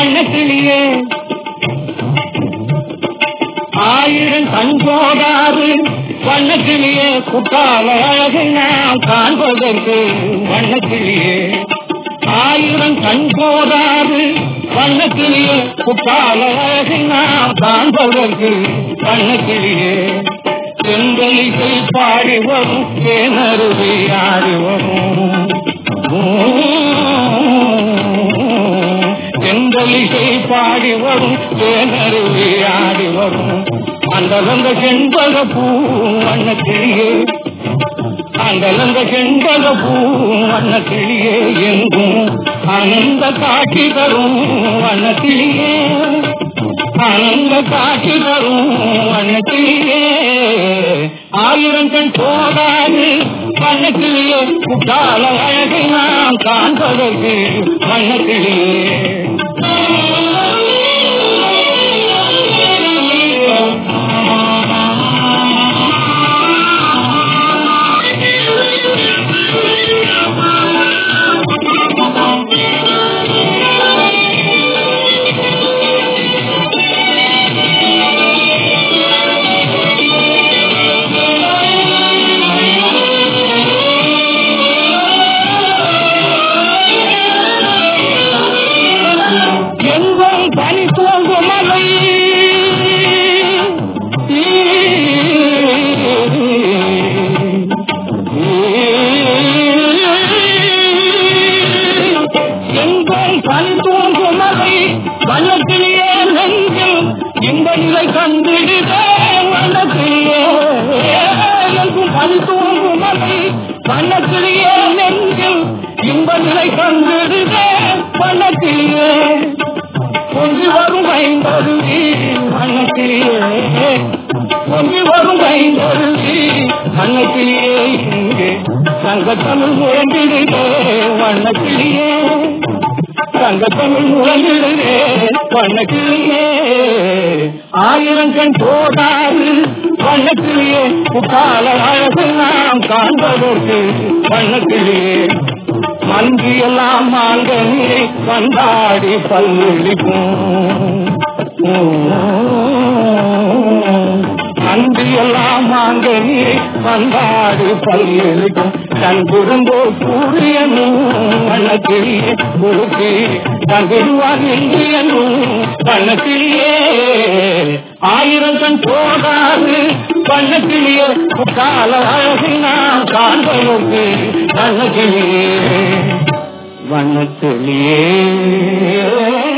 வண்ணக்கிளியே ஆயிரம் கண் போதாது வண்ணக்கிளியே குட்டால அழகை நாம் காண்பதற்கு வண்ணக்கிளியே ஆயிரம் கண் போதாது வண்ணக்கிளியே குட்டால அழகை நாம் காண்பதற்கு வண்ணக்கிளியே செந்தலிசை பாடி வரும் தேனருவி ஆடி வரும் செந்தலிசை பாடி வரும் தேனருவி ஆடி வரும் அந்தலந்த செண்பக பூ வண்ணக்கிளியே அந்தலந்த செண்பக பூ வண்ணக்கிளியே எங்கும் ஆனந்த காட்சி தரும் வண்ணக்கிளியே ஆனந்த காட்சி தரும் வண்ணக்கிளியே ஆயிரம் கண் போதாது வண்ணக்கிளியே குட்டால அழகை நாம் காண்பதற்கு எங்கும் பனி தூங்கும் மலை எங்கும் பனி தூங்கும் மலை வண்ணத்திலேயே நெஞ்சில் இன்ப நிலை கண்டிடுதே வண்ணத்திலேயே எங்கும் பனி தூங்கும் மலை வண்ணத்திலேயே நெஞ்சில் இன்ப நிலை கண்டிடுதே வண்ணத்திலேயே பொங்கி வரும் ஐந்தருவி வண்ணத்திலேயே பொங்கி வரும் ஐந்தருவி வண்ணத்திலேயே இங்கே சங்கத்தமிழ் முழங்கிடுதே வண்ணத்திலேயே சங்கத்தமிழ் முழங்கிடுதே வண்ணத்திலேயே ஆயிரம் கண் போதாது வண்ணத்திலேயே புகால அழகு நாம் காண்பதற்கு வண்ணத்திலேயே மந்தியெல்லாம் மாங்கனி வந்தாடி பல்லிக்கும் மந்தியெல்லாம் மாங்கனி வந்தாடி பல்லிக்கும் தன் குறும்போ சூரியனும் வண்ணக்கிளியே குறுக்கி தங்கிடுவான் இந்தியனும் வண்ணக்கிளியே ஆயிரம் கண் போதாது வண்ணக்கிளியே கால அழகை நாம் காண்பதற்கு வண்ணக்கிளியே வண்ணக்கிளியே